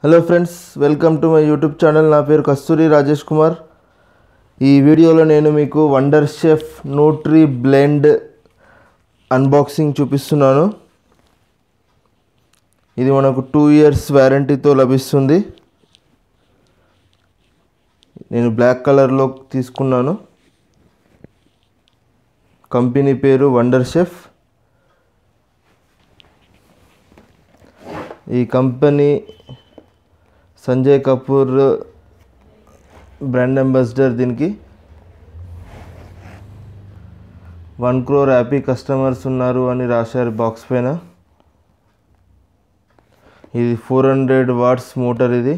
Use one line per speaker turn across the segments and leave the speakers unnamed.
hello friends welcome to my YouTube channel నా పేరు కస్తూరి రాజేష్ కుమార్ ఈ వీడియోలో నేను మీకు Wonderchef Nutri Blend unboxing చూపిస్తున్నాను ఇది మనకు టూ ఇయర్స్ వ్యారంటీతో లభిస్తుంది నేను బ్లాక్ కలర్లో తీసుకున్నాను కంపెనీ పేరు వండర్ షెఫ్ ఈ company Sanjay Kapoor brand ambassador దీనికి వన్ క్రోర్ హ్యాపీ కస్టమర్స్ ఉన్నారు అని రాశారు బాక్స్ పైన ఇది ఫోర్ హండ్రెడ్ వాట్స్ మోటార్ ఇది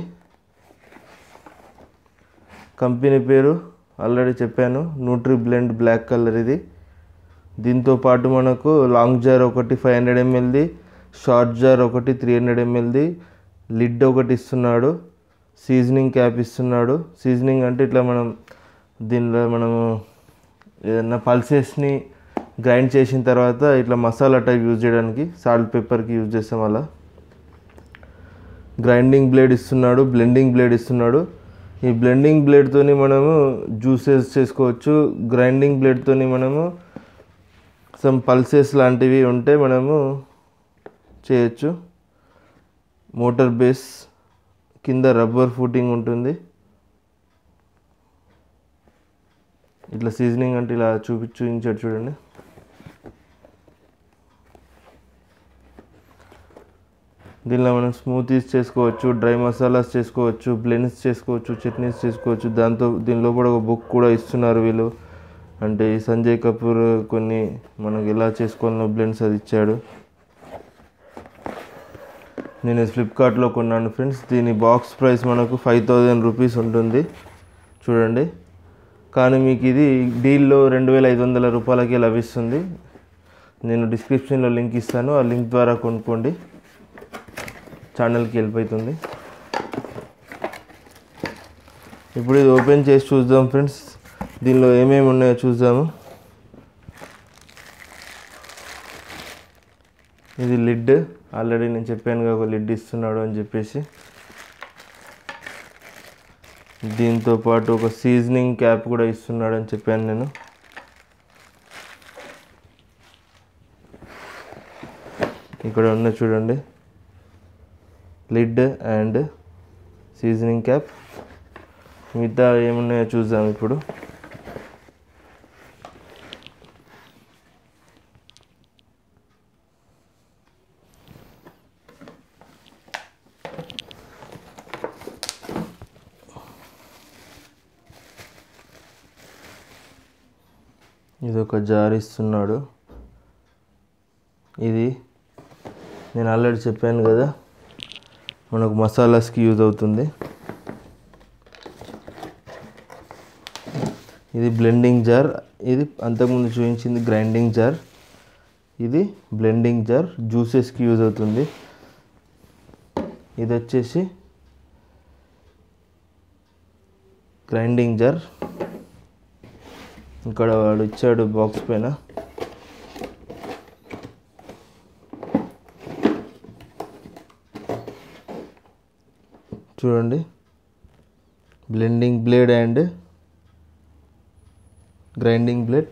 కంపెనీ పేరు ఆల్రెడీ చెప్పాను న్యూట్రీ బ్లెండ్ బ్లాక్ కలర్ ఇది దీంతో పాటు మనకు లాంగ్ జార్ ఒకటి ఫైవ్ హండ్రెడ్ ఎంఎల్ది షార్ట్ జార్ ఒకటి త్రీ హండ్రెడ్ ఎంఎల్ది లిడ్ ఒకటి ఇస్తున్నాడు సీజనింగ్ క్యాప్ ఇస్తున్నాడు సీజనింగ్ అంటే ఇట్లా మనం దీనిలో మనము ఏదన్నా పల్సెస్ని గ్రైండ్ చేసిన తర్వాత ఇట్లా మసాలా టైప్ యూజ్ చేయడానికి సాల్ట్ పెప్పర్కి యూజ్ చేస్తాం అలా గ్రైండింగ్ బ్లేడ్ ఇస్తున్నాడు బ్లెండింగ్ బ్లేడ్ ఇస్తున్నాడు ఈ బ్లెండింగ్ బ్లేడ్తోని మనము జ్యూసెస్ చేసుకోవచ్చు గ్రైండింగ్ బ్లేడ్తోని మనము సమ్ పల్సెస్ లాంటివి ఉంటే మనము చేయొచ్చు మోటార్ బేస్ కింద రబ్బర్ ఫూటింగ్ ఉంటుంది ఇట్లా సీజనింగ్ అంటే ఇలా చూపి చూపించాడు చూడండి దీనిలో మనం స్మూతీస్ చేసుకోవచ్చు డ్రై మసాలాస్ చేసుకోవచ్చు బ్లెండ్స్ చేసుకోవచ్చు చట్నీస్ చేసుకోవచ్చు దాంతో దీని లోపల ఒక బుక్ కూడా ఇస్తున్నారు వీళ్ళు అంటే ఈ సంజయ్ కపూర్ కొన్ని మనకు ఎలా చేసుకోవాలనో బ్లెండ్స్ అది ఇచ్చాడు నేను ఫ్లిప్కార్ట్లో కొన్నాను ఫ్రెండ్స్ దీని బాక్స్ ప్రైస్ మనకు ఫైవ్ థౌజండ్ రూపీస్ ఉంటుంది చూడండి కానీ మీకు ఇది డీల్లో రెండు వేల ఐదు వందల రూపాయలకి లభిస్తుంది నేను డిస్క్రిప్షన్లో లింక్ ఇస్తాను ఆ లింక్ ద్వారా కొనుక్కోండి ఛానల్కి వెళ్ళిపోతుంది ఇప్పుడు ఇది ఓపెన్ చేసి చూద్దాం ఫ్రెండ్స్ దీనిలో ఏమేమి ఉన్నాయో చూద్దాము ఇది లిడ్ ఆల్రెడీ నేను చెప్పాను ఒక లిడ్ ఇస్తున్నాడు అని చెప్పేసి దీంతో పాటు ఒక సీజనింగ్ క్యాప్ కూడా ఇస్తున్నాడు అని చెప్పాను నేను ఇక్కడ ఉన్న చూడండి లిడ్ అండ్ సీజనింగ్ క్యాప్ మిగతా ఏమున్నాయో చూద్దాం ఇప్పుడు ఇది ఒక జార్ ఇస్తున్నాడు ఇది నేను ఆల్రెడీ చెప్పాను కదా మనకు మసాలాస్కి యూజ్ అవుతుంది ఇది బ్లెండింగ్ జార్ ఇది అంతకుముందు చూపించింది గ్రైండింగ్ జార్ ఇది బ్లెండింగ్ జార్ జ్యూసెస్కి యూజ్ అవుతుంది ఇది వచ్చేసి గ్రైండింగ్ జార్ ఇక్కడ వాడు ఇచ్చాడు బాక్స్ పైన చూడండి blending blade and grinding blade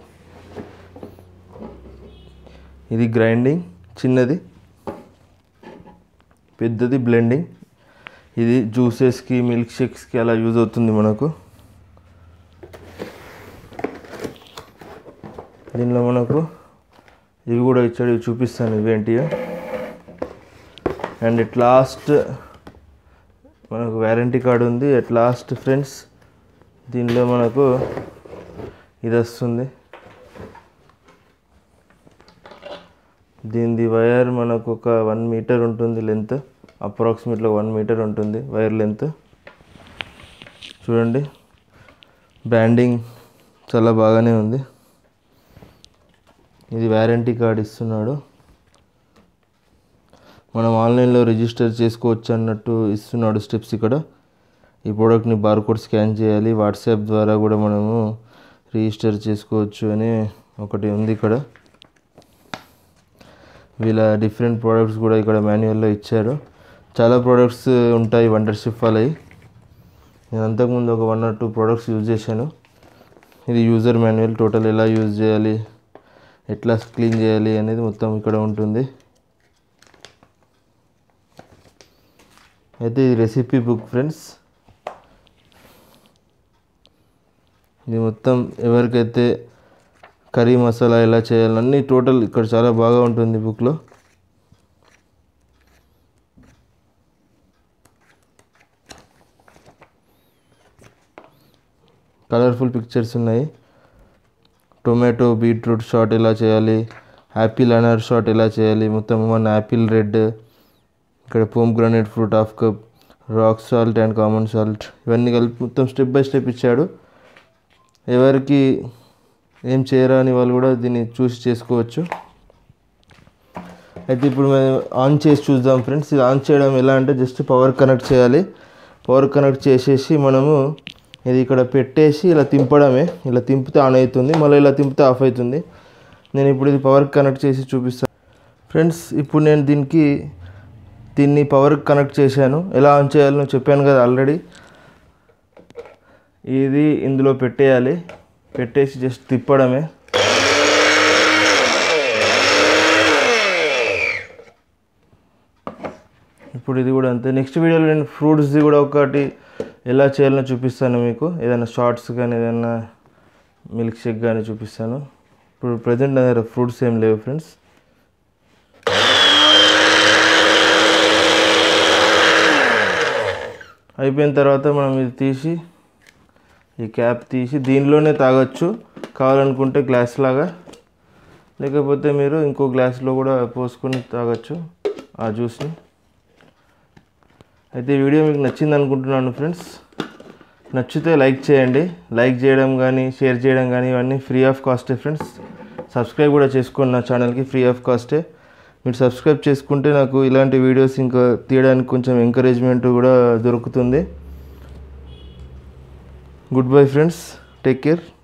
ఇది గ్రైండింగ్ చిన్నది పెద్దది బ్లెండింగ్ ఇది జ్యూసెస్కి మిల్క్ షేక్స్కి అలా యూజ్ అవుతుంది మనకు దీనిలో మనకు ఇవి కూడా ఇచ్చాడు ఇవి చూపిస్తాను ఇవేంటియో అండ్ ఎట్ లాస్ట్ మనకు వ్యారంటీ కార్డు ఉంది ఎట్ లాస్ట్ ఫ్రెండ్స్ దీనిలో మనకు ఇది వస్తుంది దీనిది వైర్ మనకు ఒక వన్ మీటర్ ఉంటుంది లెంత్ అప్రాక్సిమేట్లీ వన్ మీటర్ ఉంటుంది వైర్ లెంత్ చూడండి బ్రాండింగ్ చాలా బాగానే ఉంది ఇది వ్యారంటీ కార్డ్ ఇస్తున్నాడు మనం ఆన్లైన్లో రిజిస్టర్ చేసుకోవచ్చు అన్నట్టు ఇస్తున్నాడు స్టెప్స్ ఇక్కడ ఈ ప్రోడక్ట్ని బార్కోడ్ స్కాన్ చేయాలి వాట్సాప్ ద్వారా కూడా మనము రిజిస్టర్ చేసుకోవచ్చు అని ఒకటి ఉంది ఇక్కడ వీళ్ళ డిఫరెంట్ ప్రోడక్ట్స్ కూడా ఇక్కడ మాన్యువల్లో ఇచ్చారు చాలా ప్రోడక్ట్స్ ఉంటాయి వండర్ షిప్ వాళ్ళవి నేను అంతకుముందు ఒక one or two products use చేశాను ఇది యూజర్ మాన్యువల్ టోటల్ ఎలా యూజ్ చేయాలి ఎట్లా క్లీన్ చేయాలి అనేది మొత్తం ఇక్కడ ఉంటుంది అయితే ఇది రెసిపీ బుక్ ఫ్రెండ్స్ ఇది మొత్తం ఎవరికైతే కర్రీ మసాలా ఎలా చేయాలి అన్నీ టోటల్ ఇక్కడ చాలా బాగా ఉంటుంది బుక్లో కలర్ఫుల్ పిక్చర్స్ ఉన్నాయి టొమాటో బీట్రూట్ షాట్ ఎలా చేయాలి యాపిల్ అనర్ షాట్ ఎలా చేయాలి మొత్తం వన్ యాపిల్ రెడ్ ఇక్కడ pomegranate fruit half cup rock salt and common salt ఇవన్నీ కలిపి మొత్తం స్టెప్ బై స్టెప్ ఇచ్చాడు ఎవరికి ఏం చేయరాని వాళ్ళు కూడా దీన్ని చూసి చేసుకోవచ్చు అయితే ఇప్పుడు మేము ఆన్ చేసి చూద్దాం ఫ్రెండ్స్ ఇది ఆన్ చేయడం ఎలా అంటే జస్ట్ పవర్ కనెక్ట్ చేయాలి పవర్ కనెక్ట్ చేసేసి మనము ఇది ఇక్కడ పెట్టేసి ఇలా తింపడమే ఇలా తింపితే ఆన్ అవుతుంది మళ్ళీ ఇలా తింపితే ఆఫ్ అవుతుంది నేను ఇప్పుడు ఇది పవర్ కనెక్ట్ చేసి చూపిస్తాను ఫ్రెండ్స్ ఇప్పుడు నేను దీనికి దీన్ని పవర్ కనెక్ట్ చేశాను ఎలా ఆన్ చేయాలో చెప్పాను కదా ఆల్రెడీ ఇది ఇందులో పెట్టేయాలి పెట్టేసి జస్ట్ తిప్పడమే ఇప్పుడు ఇది కూడా అంతే నెక్స్ట్ వీడియోలో నేను ఫ్రూట్స్ది కూడా ఒకటి ఎలా చేయాలో చూపిస్తాను మీకు ఏదైనా షార్ట్స్ కానీ ఏదైనా మిల్క్ షేక్ కానీ చూపిస్తాను ఇప్పుడు ప్రజెంట్ నా దగ్గర ఫ్రూట్స్ ఏం లేవు ఫ్రెండ్స్ అయిపోయిన తర్వాత మనం ఇది తీసి ఈ క్యాప్ తీసి దీనిలోనే తాగొచ్చు కావాలనుకుంటే గ్లాస్ లాగా లేకపోతే మీరు ఇంకో గ్లాస్లో కూడా పోసుకొని తాగొచ్చు ఆ జ్యూస్ని అయితే ఈ వీడియో మీకు నచ్చింది అనుకుంటున్నాను ఫ్రెండ్స్ నచ్చితే లైక్ చేయండి లైక్ చేయడం కానీ షేర్ చేయడం కానీ ఇవన్నీ ఫ్రీ ఆఫ్ కాస్టే ఫ్రెండ్స్ సబ్స్క్రైబ్ కూడా చేసుకోండి నా ఛానల్కి ఫ్రీ ఆఫ్ కాస్టే మీరు సబ్స్క్రైబ్ చేసుకుంటే నాకు ఇలాంటి వీడియోస్ ఇంకా తీయడానికి కొంచెం ఎంకరేజ్మెంట్ కూడా దొరుకుతుంది goodbye friends take care